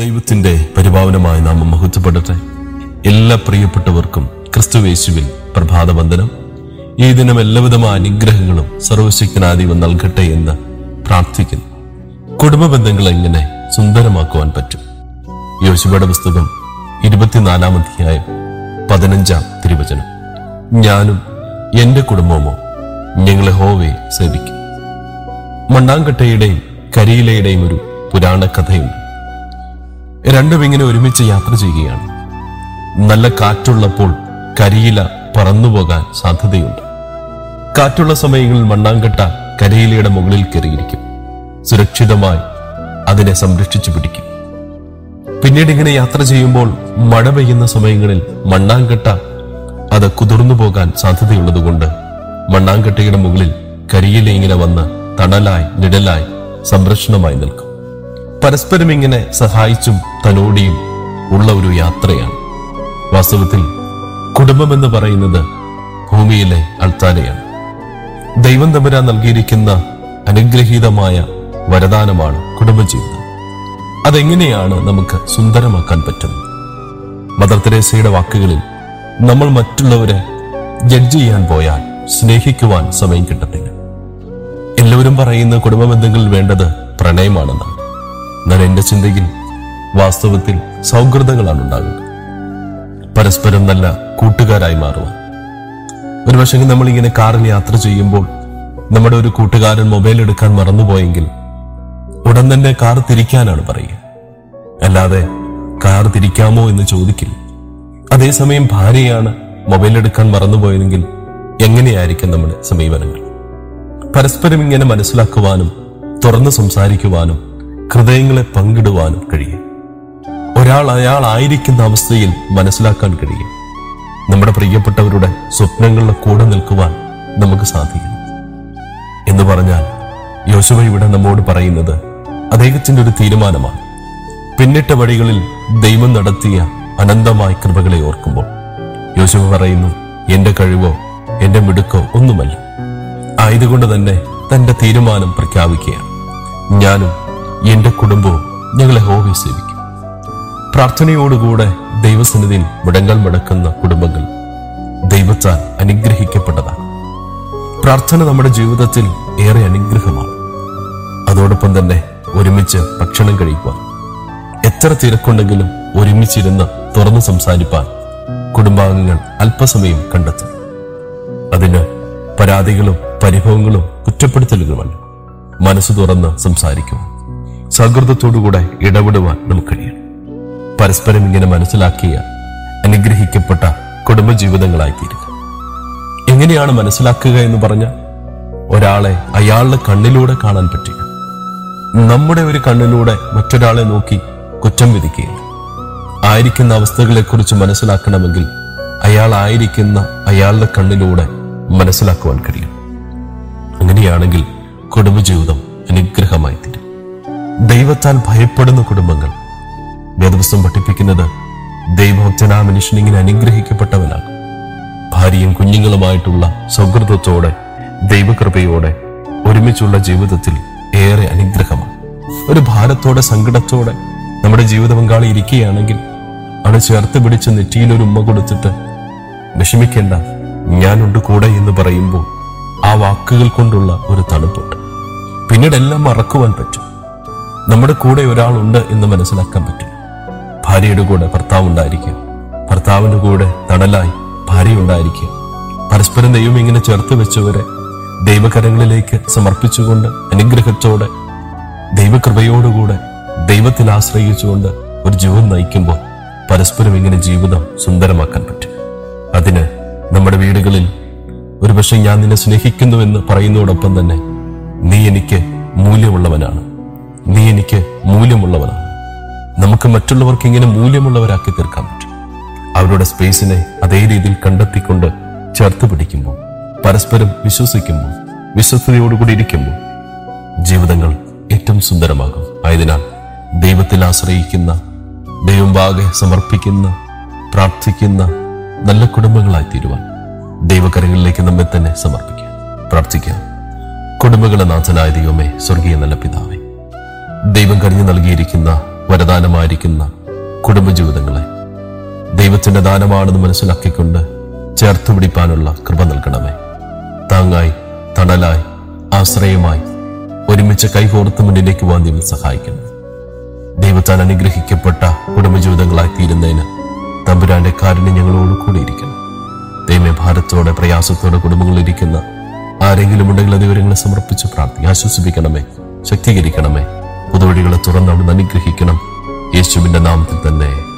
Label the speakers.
Speaker 1: ദൈവത്തിന്റെ പരിപാവനമായ നാമം മഹത്വപ്പെടട്ടെ എല്ലാ പ്രിയപ്പെട്ടവർക്കും ക്രിസ്തുവേശുവിൽ പ്രഭാതവന്ദനം ഈ ദിനം എല്ലാവിധമായ അനുഗ്രഹങ്ങളും സർവശക്തനാദിവം നൽകട്ടെ എന്ന് പ്രാർത്ഥിക്കുന്നു കുടുംബ ബന്ധങ്ങൾ എങ്ങനെ സുന്ദരമാക്കുവാൻ പറ്റും യോശുവയുടെ പുസ്തകം ഇരുപത്തിനാലാം അധ്യായം പതിനഞ്ചാം തിരുവചനം ഞാനും എന്റെ കുടുംബമോ ഞങ്ങളെ ഹോവയെ സേവിക്കും മണ്ണാങ്കട്ടയുടെയും കരിയിലയുടെയും ഒരു പുരാണ കഥയുണ്ട് രണ്ടും ഇങ്ങനെ ഒരുമിച്ച് യാത്ര ചെയ്യുകയാണ് നല്ല കാറ്റുള്ളപ്പോൾ കരിയില പറന്നുപോകാൻ സാധ്യതയുണ്ട് കാറ്റുള്ള സമയങ്ങളിൽ മണ്ണാങ്കട്ട കരിയിലയുടെ മുകളിൽ കയറിയിരിക്കും സുരക്ഷിതമായി അതിനെ സംരക്ഷിച്ചു പിടിക്കും പിന്നീട് ഇങ്ങനെ യാത്ര ചെയ്യുമ്പോൾ മഴ പെയ്യുന്ന സമയങ്ങളിൽ മണ്ണാങ്കട്ട അത് കുതിർന്നു പോകാൻ സാധ്യതയുള്ളതുകൊണ്ട് മണ്ണാങ്കട്ടയുടെ മുകളിൽ കരിയില ഇങ്ങനെ വന്ന് തണലായി നിഴലായി സംരക്ഷണമായി നിൽക്കും പരസ്പരം ഇങ്ങനെ സഹായിച്ചും തലോടിയും ഉള്ള ഒരു യാത്രയാണ് വാസ്തവത്തിൽ കുടുംബമെന്ന് പറയുന്നത് ഭൂമിയിലെ അൾത്താരയാണ് ദൈവം തമ്പുരാൻ നൽകിയിരിക്കുന്ന അനുഗ്രഹീതമായ വരദാനമാണ് കുടുംബജീവിതം അതെങ്ങനെയാണ് നമുക്ക് സുന്ദരമാക്കാൻ പറ്റുന്നത് മദർ തെരേസയുടെ വാക്കുകളിൽ നമ്മൾ മറ്റുള്ളവരെ ജഡ്ജ് ചെയ്യാൻ പോയാൽ സ്നേഹിക്കുവാൻ സമയം കിട്ടത്തില്ല എല്ലാവരും പറയുന്ന കുടുംബ ബന്ധങ്ങളിൽ വേണ്ടത് പ്രണയമാണെന്നാണ് എന്നാൽ എന്റെ ചിന്തയിൽ വാസ്തവത്തിൽ സൗഹൃദങ്ങളാണ് ഉണ്ടാകുന്നത് പരസ്പരം നല്ല കൂട്ടുകാരായി മാറുവാൻ ഒരു പക്ഷേ നമ്മൾ ഇങ്ങനെ കാറിൽ യാത്ര ചെയ്യുമ്പോൾ നമ്മുടെ ഒരു കൂട്ടുകാരൻ മൊബൈൽ എടുക്കാൻ മറന്നുപോയെങ്കിൽ ഉടൻ തന്നെ കാർ തിരിക്കാനാണ് പറയുക അല്ലാതെ കാർ തിരിക്കാമോ എന്ന് ചോദിക്കില്ല അതേസമയം ഭാര്യയാണ് മൊബൈൽ എടുക്കാൻ മറന്നുപോയതെങ്കിൽ എങ്ങനെയായിരിക്കും നമ്മുടെ സമീപനങ്ങൾ പരസ്പരം ഇങ്ങനെ മനസ്സിലാക്കുവാനും തുറന്ന് സംസാരിക്കുവാനും ഹൃദയങ്ങളെ പങ്കിടുവാനും കഴിയും ഒരാൾ അയാൾ ആയിരിക്കുന്ന അവസ്ഥയിൽ മനസ്സിലാക്കാൻ കഴിയും നമ്മുടെ പ്രിയപ്പെട്ടവരുടെ സ്വപ്നങ്ങളുടെ കൂടെ നിൽക്കുവാൻ നമുക്ക് സാധിക്കും എന്ന് പറഞ്ഞാൽ യോശുവ ഇവിടെ നമ്മോട് പറയുന്നത് അദ്ദേഹത്തിന്റെ ഒരു തീരുമാനമാണ് പിന്നിട്ട വഴികളിൽ ദൈവം നടത്തിയ അനന്തമായ കൃപകളെ ഓർക്കുമ്പോൾ യോശുവ പറയുന്നു എന്റെ കഴിവോ എന്റെ മിടുക്കോ ഒന്നുമല്ല ആയതുകൊണ്ട് തന്നെ തന്റെ തീരുമാനം പ്രഖ്യാപിക്കുകയാണ് ഞാനും എന്റെ കുടുംബവും ഞങ്ങളെ ഹോവി സേവിക്കും പ്രാർത്ഥനയോടുകൂടെ ദൈവസന്നിധിയിൽ മുടങ്ങൽ മുടക്കുന്ന കുടുംബങ്ങൾ ദൈവത്താൽ അനുഗ്രഹിക്കപ്പെട്ടതാണ് പ്രാർത്ഥന നമ്മുടെ ജീവിതത്തിൽ ഏറെ അനുഗ്രഹമാണ് അതോടൊപ്പം തന്നെ ഒരുമിച്ച് ഭക്ഷണം കഴിക്കുവാൻ എത്ര തിരക്കുണ്ടെങ്കിലും ഒരുമിച്ചിരുന്ന് തുറന്നു സംസാരിപ്പാൻ കുടുംബാംഗങ്ങൾ അല്പസമയം കണ്ടെത്തും അതിന് പരാതികളും പരിഭവങ്ങളും കുറ്റപ്പെടുത്തലുകളുമല്ല മനസ്സ് തുറന്ന് സംസാരിക്കുവാൻ സൗഹൃദത്തോടുകൂടെ ഇടപെടുവാൻ നമുക്ക് കഴിയണം പരസ്പരം ഇങ്ങനെ മനസ്സിലാക്കിയ അനുഗ്രഹിക്കപ്പെട്ട കുടുംബജീവിതങ്ങളായി തീരുക എങ്ങനെയാണ് മനസ്സിലാക്കുക എന്ന് പറഞ്ഞ ഒരാളെ അയാളുടെ കണ്ണിലൂടെ കാണാൻ പറ്റുക നമ്മുടെ ഒരു കണ്ണിലൂടെ മറ്റൊരാളെ നോക്കി കുറ്റം വിധിക്കുകയില്ല ആയിരിക്കുന്ന അവസ്ഥകളെക്കുറിച്ച് മനസ്സിലാക്കണമെങ്കിൽ അയാൾ ആയിരിക്കുന്ന അയാളുടെ കണ്ണിലൂടെ മനസ്സിലാക്കുവാൻ കഴിയും അങ്ങനെയാണെങ്കിൽ കുടുംബജീവിതം അനുഗ്രഹമായി തീരും ദൈവത്താൽ ഭയപ്പെടുന്ന കുടുംബങ്ങൾ വേദപുസ്തകം പഠിപ്പിക്കുന്നത് ദൈവഭക്തനാ മനുഷ്യൻ ഇങ്ങനെ അനുഗ്രഹിക്കപ്പെട്ടവനാകും ഭാര്യയും കുഞ്ഞുങ്ങളുമായിട്ടുള്ള സൗഹൃദത്തോടെ ദൈവകൃപയോടെ ഒരുമിച്ചുള്ള ജീവിതത്തിൽ ഏറെ അനുഗ്രഹമാണ് ഒരു ഭാരത്തോടെ സങ്കടത്തോടെ നമ്മുടെ ജീവിത പങ്കാളി ഇരിക്കുകയാണെങ്കിൽ അവളെ ചേർത്ത് പിടിച്ച് നെറ്റിയിൽ ഒരു ഉമ്മ കൊടുത്തിട്ട് വിഷമിക്കേണ്ട ഞാനുണ്ട് കൂടെ എന്ന് പറയുമ്പോൾ ആ വാക്കുകൾ കൊണ്ടുള്ള ഒരു തണുപ്പുണ്ട് പിന്നീട് എല്ലാം മറക്കുവാൻ പറ്റും നമ്മുടെ കൂടെ ഒരാളുണ്ട് എന്ന് മനസ്സിലാക്കാൻ പറ്റും ഭാര്യയുടെ കൂടെ ഭർത്താവ് ഉണ്ടായിരിക്കുക ഭർത്താവിന്റെ കൂടെ തണലായി ഭാര്യ ഉണ്ടായിരിക്കുക പരസ്പരം ദൈവം ഇങ്ങനെ ചേർത്ത് വെച്ചവരെ ദൈവകരങ്ങളിലേക്ക് സമർപ്പിച്ചുകൊണ്ട് അനുഗ്രഹത്തോടെ ദൈവകൃപയോടുകൂടെ ദൈവത്തിൽ ആശ്രയിച്ചുകൊണ്ട് ഒരു ജീവിതം നയിക്കുമ്പോൾ പരസ്പരം ഇങ്ങനെ ജീവിതം സുന്ദരമാക്കാൻ പറ്റും അതിന് നമ്മുടെ വീടുകളിൽ ഒരുപക്ഷെ ഞാൻ നിന്നെ സ്നേഹിക്കുന്നുവെന്ന് പറയുന്നതോടൊപ്പം തന്നെ നീ എനിക്ക് മൂല്യമുള്ളവനാണ് നീ എനിക്ക് മൂല്യമുള്ളവനാണ് നമുക്ക് മറ്റുള്ളവർക്ക് ഇങ്ങനെ മൂല്യമുള്ളവരാക്കി തീർക്കാൻ പറ്റും അവരുടെ സ്പേസിനെ അതേ രീതിയിൽ കണ്ടെത്തിക്കൊണ്ട് ചേർത്ത് പിടിക്കുമ്പോൾ പരസ്പരം വിശ്വസിക്കുമ്പോൾ വിശ്വസ്തയോടുകൂടി ഇരിക്കുമ്പോൾ ജീവിതങ്ങൾ ഏറ്റവും സുന്ദരമാകും ആയതിനാൽ ദൈവത്തിൽ ആശ്രയിക്കുന്ന ദൈവം വാകെ സമർപ്പിക്കുന്ന പ്രാർത്ഥിക്കുന്ന നല്ല കുടുംബങ്ങളായി തീരുവാൻ ദൈവകരങ്ങളിലേക്ക് നമ്മെ തന്നെ സമർപ്പിക്കാം പ്രാർത്ഥിക്കാം കുടുംബങ്ങളെ നാഥനായ ദൈവമേ സ്വർഗീയ നല്ല പിതാവേ ദൈവം കനിഞ്ഞു നൽകിയിരിക്കുന്ന വരദാനമായിരിക്കുന്ന കുടുംബജീവിതങ്ങളെ ദൈവത്തിന്റെ ദാനമാണെന്ന് മനസ്സിലാക്കിക്കൊണ്ട് ചേർത്ത് പിടിപ്പാനുള്ള കൃപ നൽകണമേ താങ്ങായി തണലായി ആശ്രയമായി ഒരുമിച്ച് കൈകോർത്ത് മുന്നിലേക്ക് പോകാൻ ദൈവം സഹായിക്കണം ദൈവത്താൽ അനുഗ്രഹിക്കപ്പെട്ട കുടുംബജീവിതങ്ങളായി തീരുന്നതിന് തമ്പുരാന്റെ കാരുണ്യം ഞങ്ങളോട് കൂടിയിരിക്കണം ദൈവമേ ഭാരത്തോടെ പ്രയാസത്തോടെ കുടുംബങ്ങളിലിരിക്കുന്ന ആരെങ്കിലും ഉണ്ടെങ്കിൽ അത് വിവരങ്ങളെ സമർപ്പിച്ച് പ്രാർത്ഥി ആശ്വസിപ്പിക്കണമേ ശക്തീകരിക്കണമേ പുതുവഴികളെ തുറന്ന് അവിടുന്ന് അനുഗ്രഹിക്കണം യേശുവിന്റെ നാമത്തിൽ തന്നെ